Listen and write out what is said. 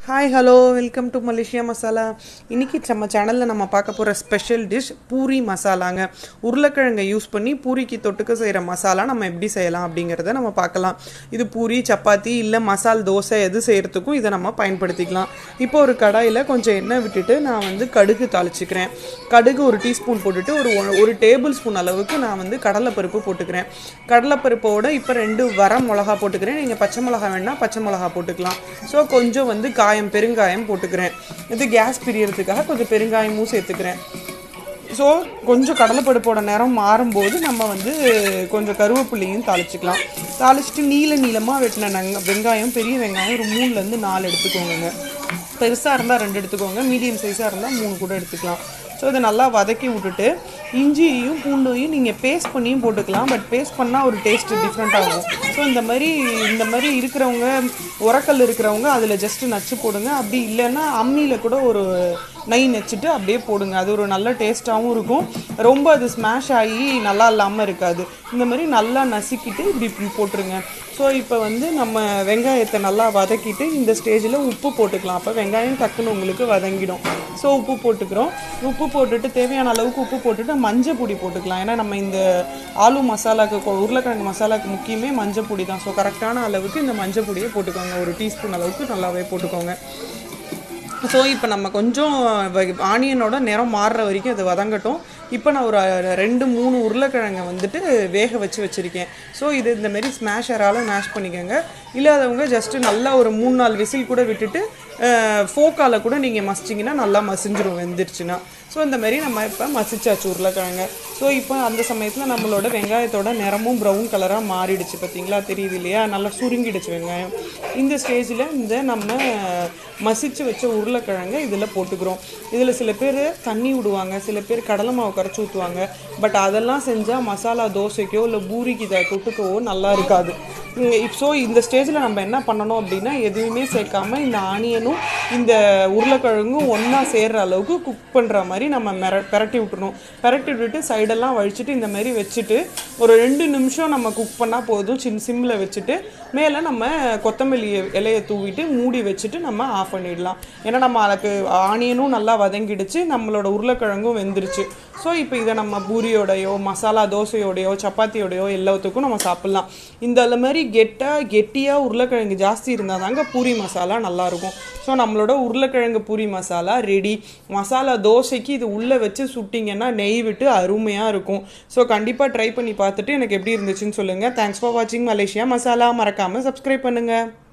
hi hello welcome to Malaysia masala இன்னைக்கு நம்ம சேனலில் நம்ம பார்க்க போகிற ஸ்பெஷல் டிஷ் பூரி மசாலாங்க உருளைக்கிழங்கை யூஸ் பண்ணி பூரிக்கு தொட்டுக்க செய்கிற மசாலா நம்ம எப்படி செய்யலாம் அப்படிங்கிறத நம்ம பார்க்கலாம் இது பூரி சப்பாத்தி இல்லை மசால் தோசை எது செய்கிறதுக்கும் இதை நம்ம பயன்படுத்திக்கலாம் இப்போ ஒரு கடாயில் கொஞ்சம் எண்ணெய் விட்டுட்டு நான் வந்து கடுகு தாளிச்சுக்கிறேன் கடுகு ஒரு டீஸ்பூன் போட்டுட்டு ஒரு ஒ- ஒரு டேபிள் ஸ்பூன் அளவுக்கு நான் வந்து கடலைப்பருப்பு போட்டுக்கிறேன் கடலைப்பருப்போட இப்போ ரெண்டு வர மிளகா போட்டுக்கிறேன் நீங்கள் பச்சை மிளகா வேணா பச்சை மிளகா போட்டுக்கலாம் ஸோ கொஞ்சம் வந்து காயம் பெருங்காயம் போட்டுக்கிறேன் இது கேஸ் பிரியறதுக்காக கொஞ்சம் பெருங்காயமும் சேர்த்துக்கிறேன் ஸோ கொஞ்சம் கடலைப்பருப்போட நிறம் மாறும்போது நம்ம வந்து கொஞ்சம் கருவேப்பிலையும் தாளிச்சுக்கலாம் தாளிச்சிட்டு நீல நீளமாக வெட்டின நங்க வெங்காயம் பெரிய வெங்காயம் ஒரு மூணுலேருந்து நாலு எடுத்துக்கோங்க பெருசாக இருந்தால் ரெண்டு எடுத்துக்கோங்க மீடியம் சைஸாக இருந்தால் மூணு கூட எடுத்துக்கலாம் ஸோ இதை நல்லா வதக்கி விட்டுட்டு இஞ்சியையும் பூண்டையும் நீங்கள் பேஸ்ட் பண்ணியும் போட்டுக்கலாம் பட் பேஸ்ட் பண்ணால் ஒரு டேஸ்ட் டிஃப்ரெண்ட் ஆகும் ஸோ இந்த மாதிரி இந்த மாதிரி இருக்கிறவங்க உரக்கல் இருக்கிறவங்க அதில் ஜஸ்ட்டு நச்சு போடுங்க அப்படி இல்லைன்னா அம்மியில் கூட ஒரு நெய் நச்சுட்டு அப்படியே போடுங்க அது ஒரு நல்ல டேஸ்ட்டாகவும் இருக்கும் ரொம்ப அது ஸ்மாஷ் ஆகி நல்லா இல்லாமல் இருக்காது இந்த மாதிரி நல்லா நசுக்கிட்டு இப்படி இப்படி போட்டுருங்க ஸோ இப்போ வந்து நம்ம வெங்காயத்தை நல்லா வதக்கிட்டு இந்த ஸ்டேஜில் உப்பு போட்டுக்கலாம் அப்போ வெங்காயம் டக்குன்னு உங்களுக்கு வதங்கிடும் ஸோ உப்பு போட்டுக்கிறோம் உப்பு போட்டுட்டு தேவையான அளவுக்கு உப்பு போட்டுட்டு மஞ்சள் பொடி போட்டுக்கலாம் ஏன்னா நம்ம இந்த ஆலு மசாலாக்கு கொ- உருளைக்கிழங்கு மசாலாக்கு முக்கியமே மஞ்சள் பொடி தான் ஸோ கரெக்டான அளவுக்கு இந்த மஞ்சள் பொடியை போட்டுக்கோங்க ஒரு டீஸ்பூன் அளவுக்கு நல்லாவே போட்டுக்கோங்க ஸோ இப்போ நம்ம கொஞ்சம் வ- ஆனியனோட நிறம் மாறுற வரைக்கும் அது வதங்கட்டும் இப்போ நான் ஒரு அஹ், ரெண்டு மூணு உருளைக்கிழங்கை வந்துட்டு வேக வச்சு வச்சுருக்கேன் ஸோ இது இந்த மாதிரி ஸ்மாஷரால் மேஷ் பண்ணிக்கோங்க இல்லாதவங்க ஜஸ்ட்டு நல்லா ஒரு மூணு நாலு விசில் கூட விட்டுட்டு ஃபோக்கால் கூட நீங்கள் மசிச்சிங்கன்னா நல்லா மசிஞ்சிரும் வெந்துருச்சுன்னா ஸோ இந்த மாதிரி நம்ம இப்போ மசிச்சாச்சு உருளைக்கிழங்க ஸோ இப்போ அந்த சமயத்தில் நம்மளோட வெங்காயத்தோட நிறமும் ப்ரௌன் கலராக மாறிடுச்சு பார்த்தீங்களா தெரியுது இல்லையா நல்லா சுருங்கிடுச்சு வெங்காயம் இந்த ஸ்டேஜில் இந்த நம்ம மசிச்சு வச்ச உருளைக்கிழங்கை இதில் போட்டுக்கிறோம் இதில் சில பேர் தண்ணி விடுவாங்க சில பேர் கடலை மாவு கரைச்சி ஊற்றுவாங்க பட் அதெல்லாம் செஞ்சால் மசாலா தோசைக்கோ இல்லை பூரிக்கு இதை தொட்டுக்கவோ நல்லா இருக்காது ஸோ இந்த ஸ்டேஜில் நம்ம என்ன பண்ணணும் அப்படின்னா எதுவுமே சேர்க்காம இந்த ஆனியனும் இந்த உருளைக்கிழங்கும் ஒன்றா சேர்ற அளவுக்கு குக் பண்ணுற மாதிரி நம்ம மிர பிரட்டி விட்டுறணும் பிரட்டி விட்டுட்டு சைடெல்லாம் வழிச்சிட்டு இந்த மாதிரி வச்சுட்டு ஒரு ரெண்டு நிமிஷம் நம்ம குக் பண்ணால் போதும் சின் சிம்மில் வச்சுட்டு மேலே நம்ம கொத்தமல்லி இலையை தூவிட்டு மூடி வச்சுட்டு நம்ம ஆஃப் பண்ணிடலாம் ஏன்னா நம்ம அதுக்கு ஆனியனும் நல்லா வதங்கிடுச்சு நம்மளோட உருளைக்கிழங்கும் வெந்துருச்சு ஸோ இப்போ இதை நம்ம பூரியோடையோ மசாலா தோசையோடையோ சப்பாத்தியோடையோ எல்லாத்துக்கும் நம்ம சாப்பிட்லாம் இந்த அந்த மாதிரி கெட்டாக கெட்டியாக உருளைக்கிழங்கு ஜாஸ்தி இருந்தால் தாங்க பூரி மசாலா நல்லாயிருக்கும் ஸோ நம்மளோட உருளைக்கிழங்கு பூரி மசாலா ரெடி மசாலா தோசைக்கு இது உள்ளே வச்சு சுட்டிங்கன்னா நெய் விட்டு அருமையாக இருக்கும் ஸோ கண்டிப்பாக ட்ரை பண்ணி பார்த்துட்டு எனக்கு எப்படி இருந்துச்சுன்னு சொல்லுங்கள் தேங்க்ஸ் ஃபார் வாட்சிங் மலேசியா மசாலா மறக்காமல் சப்ஸ்கிரைப் பண்ணுங்கள்